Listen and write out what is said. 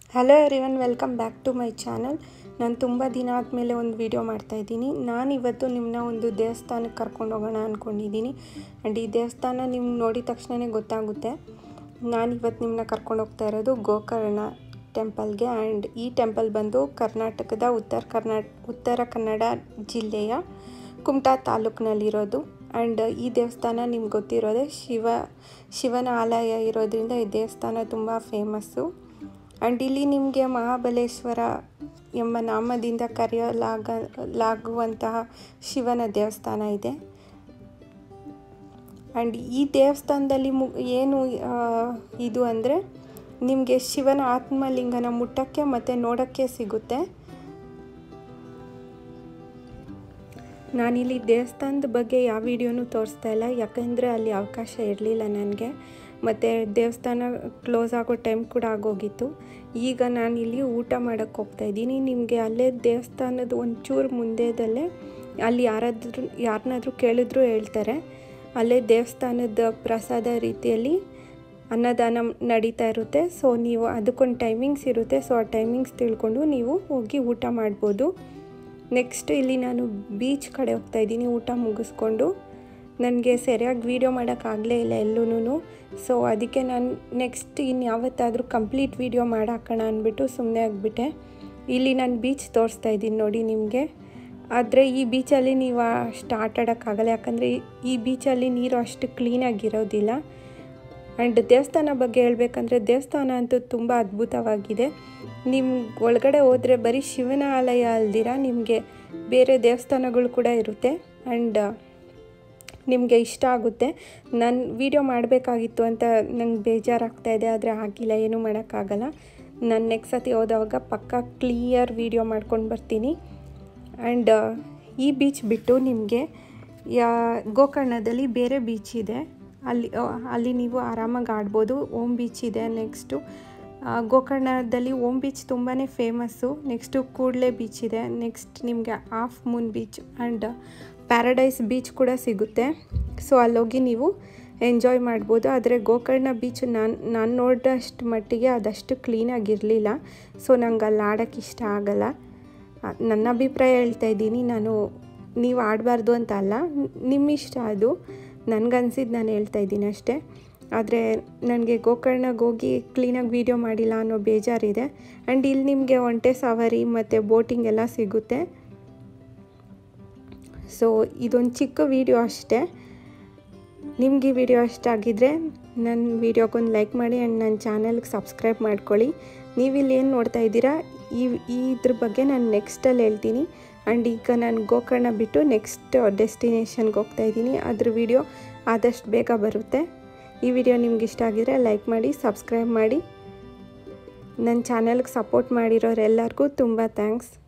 hello everyone welcome back to my channel ನಾನು ತುಂಬ ದಿನ ಆದಮೇಲೆ ಒಂದು ವಿಡಿಯೋ ಮಾಡ್ತಾಯಿದ್ದೀನಿ ನಾನು ಇವತ್ತು ನಿಮ್ಮನ್ನ ಒಂದು ದೇವಸ್ಥಾನಕ್ಕೆ ಕರ್ಕೊಂಡು ಹೋಗೋಣ ಅಂದ್ಕೊಂಡಿದ್ದೀನಿ ಆ್ಯಂಡ್ ಈ ದೇವಸ್ಥಾನ ನಿಮ್ಗೆ ನೋಡಿದ ತಕ್ಷಣವೇ ಗೊತ್ತಾಗುತ್ತೆ ನಾನು ಇವತ್ತು ನಿಮ್ಮನ್ನ ಕರ್ಕೊಂಡು ಹೋಗ್ತಾ ಇರೋದು ಗೋಕರ್ಣ ಟೆಂಪಲ್ಗೆ ಆ್ಯಂಡ್ ಈ ಟೆಂಪಲ್ ಬಂದು ಕರ್ನಾಟಕದ ಉತ್ತರ ಕರ್ನಾ ಉತ್ತರ ಕನ್ನಡ ಜಿಲ್ಲೆಯ ಕುಮಟಾ ತಾಲೂಕಿನಲ್ಲಿರೋದು ಆ್ಯಂಡ್ ಈ ದೇವಸ್ಥಾನ ನಿಮ್ಗೆ ಗೊತ್ತಿರೋದೆ ಶಿವ ಶಿವನ ಆಲಯ ಇರೋದ್ರಿಂದ ಈ ದೇವಸ್ಥಾನ ತುಂಬ ಫೇಮಸ್ಸು ಆ್ಯಂಡ್ ಇಲ್ಲಿ ನಿಮಗೆ ಮಹಾಬಲೇಶ್ವರ ಎಂಬ ನಾಮದಿಂದ ಕರೆಯಲಾಗ ಲಾಗುವಂತಹ ಶಿವನ ದೇವಸ್ಥಾನ ಇದೆ ಆ್ಯಂಡ್ ಈ ದೇವಸ್ಥಾನದಲ್ಲಿ ಮು ಏನು ಆ, ಇದು ಅಂದರೆ ನಿಮಗೆ ಶಿವನ ಆತ್ಮಲಿಂಗನ ಮುಟ್ಟಕ್ಕೆ ಮತ್ತು ನೋಡೋಕ್ಕೆ ಸಿಗುತ್ತೆ ನಾನಿಲ್ಲಿ ದೇವಸ್ಥಾನದ ಬಗ್ಗೆ ಯಾವ ವಿಡಿಯೋನೂ ತೋರಿಸ್ತಾ ಇಲ್ಲ ಯಾಕೆಂದರೆ ಅಲ್ಲಿ ಅವಕಾಶ ಇರಲಿಲ್ಲ ನನಗೆ ಮತ್ತು ದೇವಸ್ಥಾನ ಕ್ಲೋಸ್ ಆಗೋ ಟೈಮ್ ಕೂಡ ಆಗೋಗಿತ್ತು ಈಗ ನಾನಿಲ್ಲಿ ಊಟ ಮಾಡೋಕ್ಕೆ ಹೋಗ್ತಾ ಇದ್ದೀನಿ ನಿಮಗೆ ಅಲ್ಲೇ ದೇವಸ್ಥಾನದ ಒಂಚೂರು ಮುಂದೆದಲ್ಲೇ ಅಲ್ಲಿ ಯಾರಾದ್ರೂ ಯಾರನ್ನಾದ್ರೂ ಕೇಳಿದ್ರು ಹೇಳ್ತಾರೆ ಅಲ್ಲೇ ದೇವಸ್ಥಾನದ ಪ್ರಸಾದ ರೀತಿಯಲ್ಲಿ ಅನ್ನದಾನ ನಡೀತಾ ಇರುತ್ತೆ ಸೊ ನೀವು ಅದಕ್ಕೊಂದು ಟೈಮಿಂಗ್ಸ್ ಇರುತ್ತೆ ಸೊ ಆ ಟೈಮಿಂಗ್ಸ್ ತಿಳ್ಕೊಂಡು ನೀವು ಹೋಗಿ ಊಟ ಮಾಡ್ಬೋದು ನೆಕ್ಸ್ಟ್ ಇಲ್ಲಿ ನಾನು ಬೀಚ್ ಕಡೆ ಹೋಗ್ತಾ ಇದ್ದೀನಿ ಊಟ ಮುಗಿಸ್ಕೊಂಡು ನನಗೆ ಸರಿಯಾಗಿ ವೀಡಿಯೋ ಮಾಡೋಕ್ಕಾಗಲೇ ಇಲ್ಲ ಎಲ್ಲೂ ಸೊ ಅದಕ್ಕೆ ನಾನು ನೆಕ್ಸ್ಟ್ ಇನ್ನು ಯಾವತ್ತಾದರೂ ಕಂಪ್ಲೀಟ್ ವೀಡಿಯೋ ಮಾಡಾಕೋಣ ಅಂದ್ಬಿಟ್ಟು ಸುಮ್ಮನೆ ಆಗಿಬಿಟ್ಟೆ ಇಲ್ಲಿ ನಾನು ಬೀಚ್ ತೋರಿಸ್ತಾ ಇದ್ದೀನಿ ನೋಡಿ ನಿಮಗೆ ಆದರೆ ಈ ಬೀಚಲ್ಲಿ ನೀವು ಅಷ್ಟು ಆಟ ಆಡೋಕ್ಕಾಗಲ್ಲ ಯಾಕಂದರೆ ಈ ಬೀಚಲ್ಲಿ ನೀರು ಅಷ್ಟು ಕ್ಲೀನಾಗಿರೋದಿಲ್ಲ ಆ್ಯಂಡ್ ದೇವಸ್ಥಾನ ಬಗ್ಗೆ ಹೇಳಬೇಕಂದ್ರೆ ದೇವಸ್ಥಾನ ಅಂತೂ ತುಂಬ ಅದ್ಭುತವಾಗಿದೆ ನಿಮ್ಗೆ ಒಳಗಡೆ ಹೋದರೆ ಬರೀ ಶಿವನ ಆಲಯ ಅಲ್ದಿರ ನಿಮಗೆ ಬೇರೆ ದೇವಸ್ಥಾನಗಳು ಕೂಡ ಇರುತ್ತೆ ಆ್ಯಂಡ್ ನಿಮಗೆ ಇಷ್ಟ ಆಗುತ್ತೆ ನಾನು ವೀಡಿಯೋ ಮಾಡಬೇಕಾಗಿತ್ತು ಅಂತ ನಂಗೆ ಬೇಜಾರಾಗ್ತಾ ಇದೆ ಆದರೆ ಆಗಿಲ್ಲ ಏನೂ ಮಾಡೋಕ್ಕಾಗಲ್ಲ ನಾನು ನೆಕ್ಸ್ಟ್ ಸತಿ ಹೋದವಾಗ ಪಕ್ಕ ಕ್ಲಿಯರ್ ವೀಡಿಯೋ ಮಾಡ್ಕೊಂಡು ಬರ್ತೀನಿ ಆ್ಯಂಡ್ ಈ ಬೀಚ್ ಬಿಟ್ಟು ನಿಮಗೆ ಯಾ ಗೋಕರ್ಣದಲ್ಲಿ ಬೇರೆ ಬೀಚ್ ಇದೆ ಅಲ್ಲಿ ಅಲ್ಲಿ ನೀವು ಆರಾಮಾಗಿ ಆಡ್ಬೋದು ಓಮ್ ಬೀಚ್ ಇದೆ ನೆಕ್ಸ್ಟು ಗೋಕರ್ಣದಲ್ಲಿ ಓಮ್ ಬೀಚ್ ತುಂಬಾ ಫೇಮಸ್ಸು ನೆಕ್ಸ್ಟು ಕೂಡ್ಲೆ ಬೀಚ್ ಇದೆ ನೆಕ್ಸ್ಟ್ ನಿಮಗೆ half moon beach and paradise beach ಕೂಡ ಸಿಗುತ್ತೆ ಸೊ ಅಲ್ಲೋಗಿ ನೀವು ಎಂಜಾಯ್ ಮಾಡ್ಬೋದು ಆದರೆ ಗೋಕರ್ಣ ಬೀಚ್ ನಾನು ನಾನು ನೋಡಿದಷ್ಟು ಮಟ್ಟಿಗೆ ಅದಷ್ಟು ಕ್ಲೀನಾಗಿರಲಿಲ್ಲ ಸೊ ನಂಗೆ ಅಲ್ಲಿ ಆಡೋಕ್ಕೆ ಇಷ್ಟ ಆಗಲ್ಲ ಆ, ನನ್ನ ಅಭಿಪ್ರಾಯ ಹೇಳ್ತಾ ಇದ್ದೀನಿ ನಾನು ನೀವು ಆಡಬಾರ್ದು ಅಂತ ಅಲ್ಲ ನಿಮ್ಮ ಇಷ್ಟ ಅದು ನನಗನ್ಸಿದ್ದು ನಾನು ಹೇಳ್ತಾ ಇದ್ದೀನಿ ಅಷ್ಟೇ ಆದರೆ ನನಗೆ ಗೋಕರ್ಣಗೆ ಹೋಗಿ ಕ್ಲೀನಾಗಿ ವೀಡಿಯೋ ಮಾಡಿಲ್ಲ ಅನ್ನೋ ಬೇಜಾರಿದೆ ಆ್ಯಂಡ್ ಇಲ್ಲಿ ನಿಮಗೆ ಒಂಟೆ ಸವಾರಿ ಮತ್ತು ಬೋಟಿಂಗ್ ಎಲ್ಲ ಸಿಗುತ್ತೆ ಸೊ ಇದೊಂದು ಚಿಕ್ಕ ವೀಡಿಯೋ ಅಷ್ಟೇ ನಿಮ್ಗೆ ಈ ವಿಡಿಯೋ ಇಷ್ಟ ಆಗಿದ್ದರೆ ನನ್ನ ವೀಡಿಯೋಗೊಂದು ಲೈಕ್ ಮಾಡಿ ಆ್ಯಂಡ್ ನನ್ನ ಚಾನಲ್ಗೆ ಸಬ್ಸ್ಕ್ರೈಬ್ ಮಾಡ್ಕೊಳ್ಳಿ ನೀವು ಇಲ್ಲಿ ಏನು ನೋಡ್ತಾ ಇದ್ದೀರಾ ಈ ಈ ಇದ್ರ ಬಗ್ಗೆ ನಾನು ನೆಕ್ಸ್ಟಲ್ಲಿ ಹೇಳ್ತೀನಿ ಆ್ಯಂಡ್ ಈಗ ನಾನು ಗೋಕರ್ಣ ಬಿಟ್ಟು ನೆಕ್ಸ್ಟ್ ಡೆಸ್ಟಿನೇಷನ್ಗೆ ಹೋಗ್ತಾ ಇದ್ದೀನಿ ಅದ್ರ ವಿಡಿಯೋ ಆದಷ್ಟು ಬೇಗ ಬರುತ್ತೆ ಈ ವಿಡಿಯೋ ನಿಮ್ಗೆ ಇಷ್ಟ ಆಗಿದ್ರೆ ಲೈಕ್ ಮಾಡಿ ಸಬ್ಸ್ಕ್ರೈಬ್ ಮಾಡಿ ನನ್ನ ಚಾನಲ್ಗೆ ಸಪೋರ್ಟ್ ಮಾಡಿರೋರೆಲ್ಲರಿಗೂ ತುಂಬ ಥ್ಯಾಂಕ್ಸ್